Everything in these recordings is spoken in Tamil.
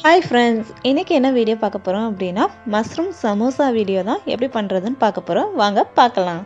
ஹாய் ஃப்ரெண்ட்ஸ் இன்றைக்கி என்ன வீடியோ பார்க்க போகிறோம் அப்படின்னா மஷ்ரூம் சமோசா வீடியோ தான் எப்படி பண்ணுறதுன்னு பார்க்க போகிறோம் வாங்க பார்க்கலாம்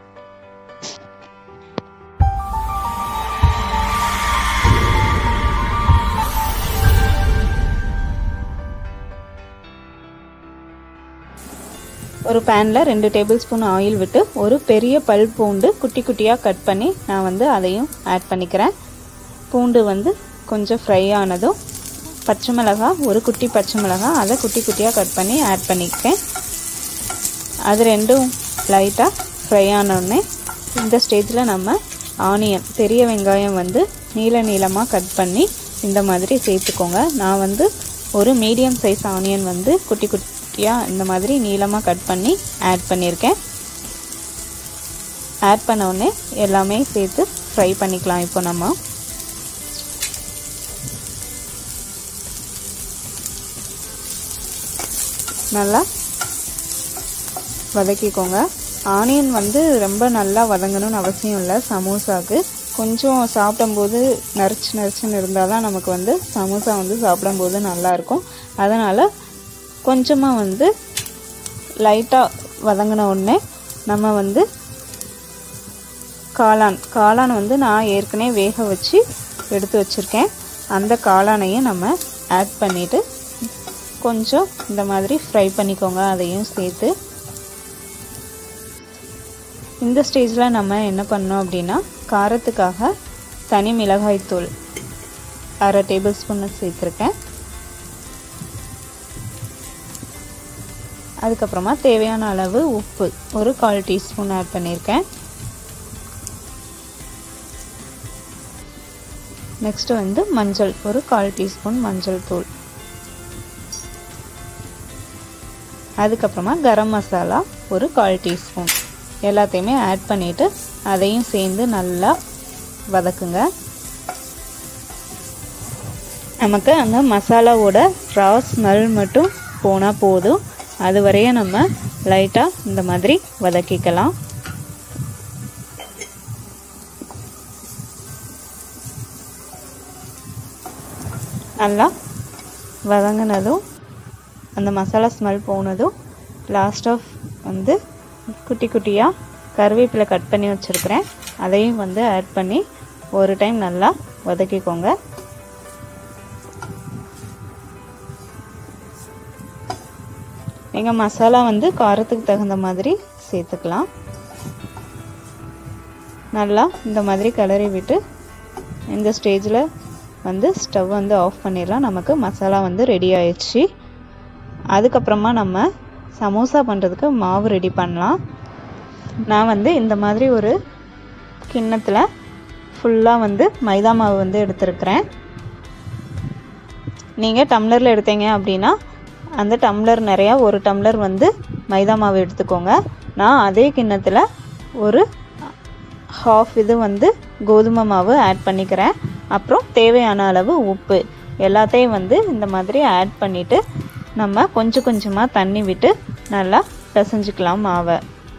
ஒரு பேனில் ரெண்டு டேபிள் ஸ்பூன் ஆயில் விட்டு ஒரு பெரிய பல் பூண்டு குட்டி குட்டியாக கட் பண்ணி நான் வந்து அதையும் ஆட் பண்ணிக்கிறேன் பூண்டு வந்து கொஞ்சம் ஃப்ரை ஆனதும் பச்சை மிளகாய் ஒரு குட்டி பச்சை மிளகாய் அதை குட்டி குட்டியாக கட் பண்ணி ஆட் பண்ணிக்கிறேன் அது ரெண்டும் லைட்டாக ஃப்ரை ஆனோடனே இந்த ஸ்டேஜில் நம்ம ஆனியன் பெரிய வெங்காயம் வந்து நீள நீளமாக கட் பண்ணி இந்த மாதிரி சேர்த்துக்கோங்க நான் வந்து ஒரு மீடியம் சைஸ் ஆனியன் வந்து குட்டி குட்டியாக இந்த மாதிரி நீளமாக கட் பண்ணி ஆட் பண்ணியிருக்கேன் ஆட் பண்ண உடனே எல்லாமே சேர்த்து ஃப்ரை பண்ணிக்கலாம் இப்போ நம்ம நல்லா வதக்கிக்கோங்க ஆனியன் வந்து ரொம்ப நல்லா வதங்கணும்னு அவசியம் இல்லை சமோசாவுக்கு கொஞ்சம் சாப்பிடும்போது நரிச்சு நரிச்சுன்னு இருந்தால் தான் நமக்கு வந்து சமோசா வந்து சாப்பிடும்போது நல்லாயிருக்கும் அதனால் கொஞ்சமாக வந்து லைட்டாக வதங்கின உடனே நம்ம வந்து காளான் காளான் வந்து நான் ஏற்கனவே வேக வச்சு எடுத்து வச்சுருக்கேன் அந்த காளானையும் நம்ம ஆட் பண்ணிவிட்டு கொஞ்சம் இந்த மாதிரி ஃப்ரை பண்ணிக்கோங்க அதையும் சேர்த்து இந்த ஸ்டேஜில் நம்ம என்ன பண்ணோம் அப்படின்னா காரத்துக்காக தனி மிளகாய்த்தூள் அரை டேபிள் ஸ்பூன் சேர்த்துருக்கேன் அதுக்கப்புறமா தேவையான அளவு உப்பு ஒரு கால் டீஸ்பூன் ஆட் பண்ணியிருக்கேன் நெக்ஸ்ட் வந்து மஞ்சள் ஒரு கால் டீஸ்பூன் மஞ்சள் தூள் அதுக்கப்புறமா கரம் மசாலா ஒரு கால் டீஸ்பூன் எல்லாத்தையுமே ஆட் பண்ணிவிட்டு அதையும் சேர்ந்து நல்லா வதக்குங்க நமக்கு அந்த மசாலாவோட ரா ஸ்மெல் மட்டும் போனால் போதும் அது வரையும் நம்ம லைட்டாக இந்த மாதிரி வதக்கிக்கலாம் நல்லா வதங்கினதும் அந்த மசாலா ஸ்மெல் போனதும் லாஸ்ட் ஆஃப் வந்து குட்டி குட்டியாக கருவேப்பிலை கட் பண்ணி வச்சுருக்கிறேன் அதையும் வந்து ஆட் பண்ணி ஒரு டைம் நல்லா வதக்கிக்கோங்க நீங்கள் மசாலா வந்து காரத்துக்கு தகுந்த மாதிரி சேர்த்துக்கலாம் நல்லா இந்த மாதிரி கிளறி விட்டு இந்த ஸ்டேஜில் வந்து ஸ்டவ் வந்து ஆஃப் பண்ணிடலாம் நமக்கு மசாலா வந்து ரெடி ஆயிடுச்சு அதுக்கப்புறமா நம்ம சமோசா பண்ணுறதுக்கு மாவு ரெடி பண்ணலாம் நான் வந்து இந்த மாதிரி ஒரு கிண்ணத்தில் ஃபுல்லாக வந்து மைதா மாவு வந்து எடுத்துருக்கிறேன் நீங்கள் டம்ளரில் எடுத்தீங்க அப்படின்னா அந்த டம்ளர் நிறையா ஒரு டம்ளர் வந்து மைதா மாவு எடுத்துக்கோங்க நான் அதே கிண்ணத்தில் ஒரு ஹாஃப் இது வந்து கோதுமை மாவு ஆட் பண்ணிக்கிறேன் அப்புறம் தேவையான அளவு உப்பு எல்லாத்தையும் வந்து இந்த மாதிரி ஆட் பண்ணிவிட்டு நம்ம கொஞ்சம் கொஞ்சமாக தண்ணி விட்டு நல்லா பிசைஞ்சிக்கலாம் மாவை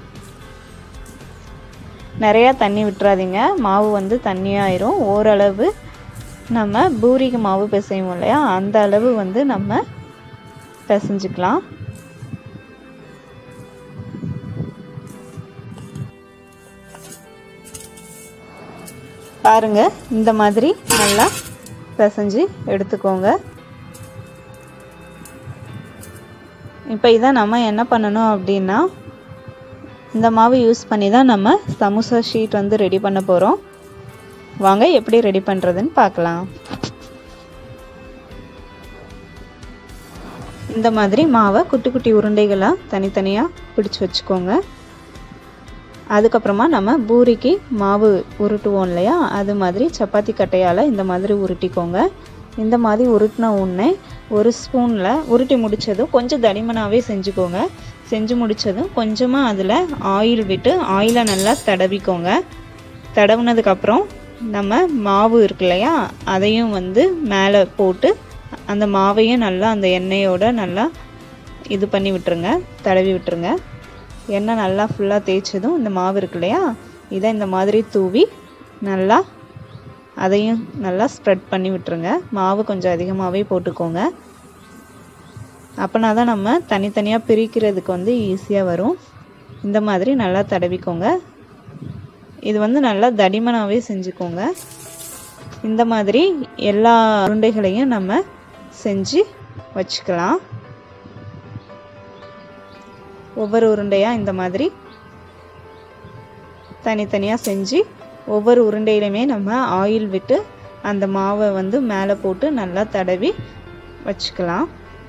நிறையா தண்ணி விட்டுறாதீங்க மாவு வந்து தண்ணியாயிரும் ஓரளவு நம்ம பூரிக்கு மாவு பிசைவோம் இல்லையா அந்த அளவு வந்து நம்ம பிசைஞ்சிக்கலாம் பாருங்க இந்த மாதிரி நல்லா பிசைஞ்சு எடுத்துக்கோங்க இப்போ இதை நம்ம என்ன பண்ணணும் அப்படின்னா இந்த மாவு யூஸ் பண்ணி தான் நம்ம சமோசா ஷீட் வந்து ரெடி பண்ண போகிறோம் வாங்க எப்படி ரெடி பண்ணுறதுன்னு பார்க்கலாம் இந்த மாதிரி மாவை குட்டி குட்டி உருண்டைகளாக தனித்தனியாக பிடிச்சி வச்சுக்கோங்க அதுக்கப்புறமா நம்ம பூரிக்கு மாவு உருட்டுவோம் இல்லையா அது மாதிரி சப்பாத்தி கட்டையால் இந்த மாதிரி உருட்டிக்கோங்க இந்த மாதிரி உருட்டின உடனே ஒரு ஸ்பூனில் உருட்டி முடித்ததும் கொஞ்சம் தடிமனாகவே செஞ்சுக்கோங்க செஞ்சு முடித்ததும் கொஞ்சமாக அதில் ஆயில் விட்டு ஆயிலை நல்லா தடவிக்கோங்க தடவுனதுக்கப்புறம் நம்ம மாவு இருக்கு இல்லையா அதையும் வந்து மேலே போட்டு அந்த மாவையும் நல்லா அந்த எண்ணெயோட நல்லா இது பண்ணி விட்டுருங்க தடவி விட்டுருங்க எண்ணெய் நல்லா ஃபுல்லாக தேய்ச்சதும் இந்த மாவு இருக்கு இல்லையா இதை இந்த மாதிரி தூவி நல்லா அதையும் நல்லா ஸ்ப்ரெட் பண்ணி விட்டுருங்க மாவு கொஞ்சம் அதிகமாகவே போட்டுக்கோங்க அப்போனா தான் நம்ம தனித்தனியாக பிரிக்கிறதுக்கு வந்து ஈஸியாக வரும் இந்த மாதிரி நல்லா தடவிக்கோங்க இது வந்து நல்லா தடிமனாகவே செஞ்சுக்கோங்க இந்த மாதிரி எல்லா உருண்டைகளையும் நம்ம செஞ்சு வச்சுக்கலாம் ஒவ்வொரு உருண்டையாக இந்த மாதிரி தனித்தனியாக செஞ்சு ஒவ்வொரு உருண்டையிலுமே நம்ம ஆயில் விட்டு அந்த மாவை வந்து மேலே போட்டு நல்லா தடவி வச்சுக்கலாம்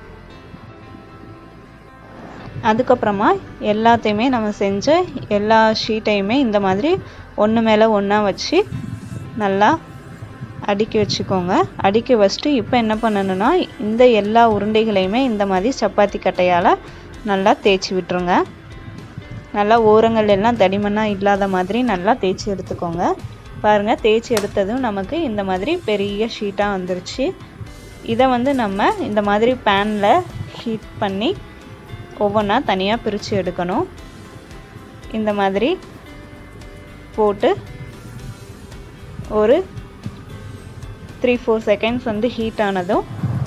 அதுக்கப்புறமா எல்லாத்தையுமே நம்ம செஞ்ச எல்லா ஷீட்டையுமே இந்த மாதிரி ஒன்று மேலே ஒன்றா வச்சு நல்லா அடுக்கி வச்சுக்கோங்க அடுக்கி வச்சுட்டு இப்போ என்ன பண்ணணும்னா இந்த எல்லா உருண்டைகளையுமே இந்த மாதிரி சப்பாத்தி கட்டையால் நல்லா தேய்ச்சி விட்டுருங்க நல்லா ஓரங்கள் எல்லாம் தடிமனாக இல்லாத மாதிரி நல்லா தேய்ச்சி எடுத்துக்கோங்க பாருங்கள் தேய்ச்சி எடுத்ததும் நமக்கு இந்த மாதிரி பெரிய ஷீட்டாக வந்துருச்சு இதை வந்து நம்ம இந்த மாதிரி பேனில் ஹீட் பண்ணி ஒவ்வொன்றா தனியாக பிரித்து எடுக்கணும் இந்த மாதிரி போட்டு ஒரு த்ரீ ஃபோர் செகண்ட்ஸ் வந்து ஹீட் ஆனதும்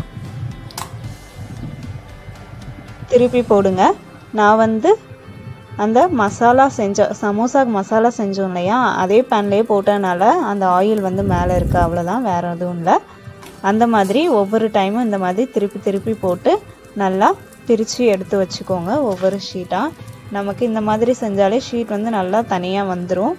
திருப்பி போடுங்க நான் வந்து அந்த மசாலா செஞ்ச சமோசாக்கு மசாலா செஞ்சோம் இல்லையா அதே பேன்லேயே போட்டனால அந்த ஆயில் வந்து மேலே இருக்குது அவ்வளோதான் வேறு எதுவும் இல்லை அந்த மாதிரி ஒவ்வொரு டைமும் இந்த மாதிரி திருப்பி திருப்பி போட்டு நல்லா பிரித்து எடுத்து வச்சுக்கோங்க ஒவ்வொரு ஷீட்டாக நமக்கு இந்த மாதிரி செஞ்சாலே ஷீட் வந்து நல்லா தனியாக வந்துடும்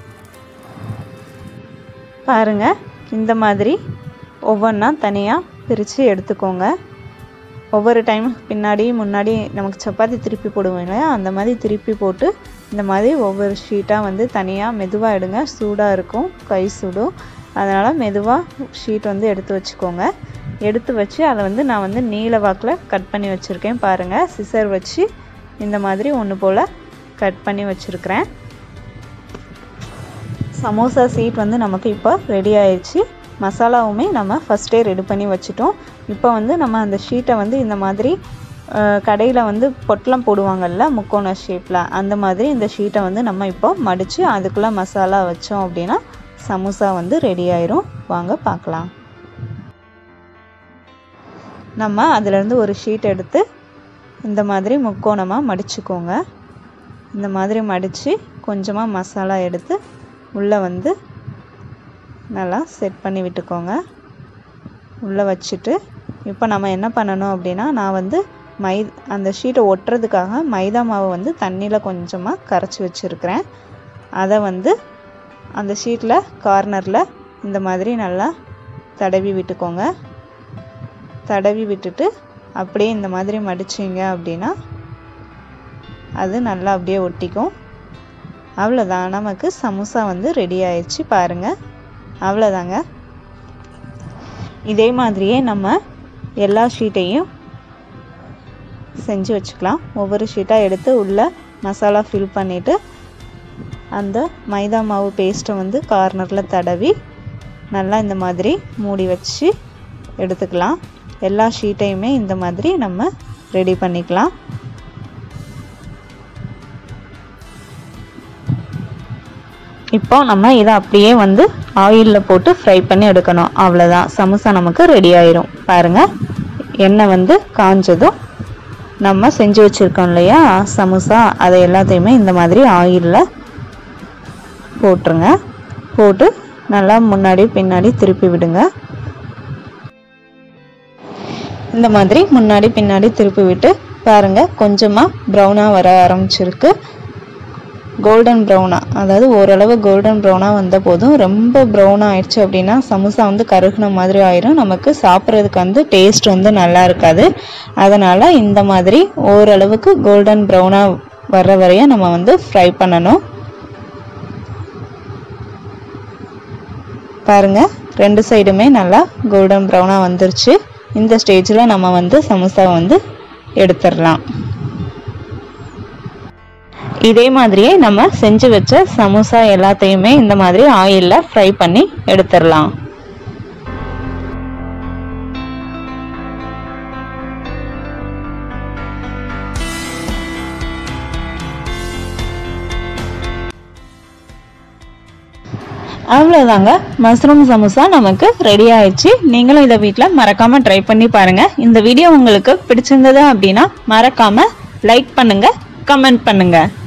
பாருங்கள் இந்த மாதிரி ஒவ்வொன்றா தனியாக பிரித்து எடுத்துக்கோங்க ஒவ்வொரு டைம் பின்னாடி முன்னாடி நமக்கு சப்பாத்தி திருப்பி போடுவோம் இல்லையா அந்த மாதிரி திருப்பி போட்டு இந்த மாதிரி ஒவ்வொரு ஷீட்டாக வந்து தனியாக மெதுவாக எடுங்க சூடாக இருக்கும் கை சுடும் அதனால் மெதுவாக ஷீட் வந்து எடுத்து வச்சுக்கோங்க எடுத்து வச்சு அதை வந்து நான் வந்து நீல வாக்கில் கட் பண்ணி வச்சுருக்கேன் பாருங்கள் சிசர் வச்சு இந்த மாதிரி ஒன்று போல் கட் பண்ணி வச்சுருக்கிறேன் சமோசா சீட் வந்து நமக்கு இப்போ ரெடி ஆயிடுச்சு மசாலாவுமே நம்ம ஃபஸ்ட்டே ரெடி பண்ணி வச்சுட்டோம் இப்போ வந்து நம்ம அந்த ஷீட்டை வந்து இந்த மாதிரி கடையில் வந்து பொட்டலம் போடுவாங்கல்ல முக்கோண ஷேப்பில் அந்த மாதிரி இந்த ஷீட்டை வந்து நம்ம இப்போ மடித்து அதுக்குள்ளே மசாலா வச்சோம் அப்படின்னா சமோசா வந்து ரெடி ஆயிரும் வாங்க பார்க்கலாம் நம்ம அதிலேருந்து ஒரு ஷீட் எடுத்து இந்த மாதிரி முக்கோணமாக மடிச்சுக்கோங்க இந்த மாதிரி மடித்து கொஞ்சமாக மசாலா எடுத்து உள்ளே வந்து நல்லா செட் பண்ணி விட்டுக்கோங்க உள்ளே வச்சுட்டு இப்போ நம்ம என்ன பண்ணணும் அப்படின்னா நான் வந்து மை அந்த ஷீட்டை ஒட்டுறதுக்காக மைதா மாவை வந்து தண்ணியில் கொஞ்சமாக கரைச்சி வச்சுருக்கிறேன் அதை வந்து அந்த ஷீட்டில் கார்னரில் இந்த மாதிரி நல்லா தடவி விட்டுக்கோங்க தடவி விட்டுட்டு அப்படியே இந்த மாதிரி மடிச்சிங்க அப்படின்னா அது நல்லா அப்படியே ஒட்டிக்கும் அவ்வளோதான் நமக்கு சமோசா வந்து ரெடி ஆயிடுச்சு பாருங்கள் அவ்வளோதாங்க இதே மாதிரியே நம்ம எல்லா ஷீட்டையும் செஞ்சு வச்சுக்கலாம் ஒவ்வொரு ஷீட்டாக எடுத்து உள்ள மசாலா ஃபில் பண்ணிவிட்டு அந்த மைதா மாவு பேஸ்ட்டை வந்து கார்னரில் தடவி நல்லா இந்த மாதிரி மூடி வச்சு எடுத்துக்கலாம் எல்லா ஷீட்டையுமே இந்த மாதிரி நம்ம ரெடி பண்ணிக்கலாம் இப்போ நம்ம இதை அப்படியே வந்து ஆயிலில் போட்டு ஃப்ரை பண்ணி எடுக்கணும் அவ்வளோதான் சமோசா நமக்கு ரெடி ஆயிரும் பாருங்கள் எண்ணெய் வந்து காஞ்சதும் நம்ம செஞ்சு வச்சுருக்கோம் இல்லையா சமோசா அதை எல்லாத்தையுமே இந்த மாதிரி ஆயிலில் போட்டுருங்க போட்டு நல்லா முன்னாடி பின்னாடி திருப்பி விடுங்க இந்த மாதிரி முன்னாடி பின்னாடி திருப்பி விட்டு பாருங்கள் கொஞ்சமாக ப்ரௌனாக வர ஆரம்பிச்சிருக்கு கோல்டன் ப்ரௌனாக அதாவது ஓரளவு கோல்டன் ப்ரௌனாக வந்த போதும் ரொம்ப ப்ரௌனாக ஆயிடுச்சு அப்படின்னா சமோசா வந்து கருகுன மாதிரி ஆயிரும் நமக்கு சாப்பிட்றதுக்கு வந்து டேஸ்ட் வந்து நல்லா இருக்காது அதனால் இந்த மாதிரி ஓரளவுக்கு கோல்டன் ப்ரௌனாக வர்ற வரையும் நம்ம வந்து ஃப்ரை பண்ணணும் பாருங்கள் ரெண்டு சைடுமே நல்லா கோல்டன் ப்ரௌனாக வந்துருச்சு இந்த ஸ்டேஜில் நம்ம வந்து சமோசாவை வந்து எடுத்துடலாம் இதே மாதிரியே நம்ம செஞ்சு வச்ச சமோசா எல்லாத்தையுமே இந்த மாதிரி ஆயிலில் ஃப்ரை பண்ணி எடுத்துடலாம் அவ்வளோதாங்க மஷ்ரூம் சமோசா நமக்கு ரெடி ஆயிடுச்சு நீங்களும் இதை வீட்டில் மறக்காமல் ட்ரை பண்ணி பாருங்கள் இந்த வீடியோ உங்களுக்கு பிடிச்சிருந்தது அப்படின்னா மறக்காமல் லைக் பண்ணுங்கள் கமெண்ட் பண்ணுங்கள்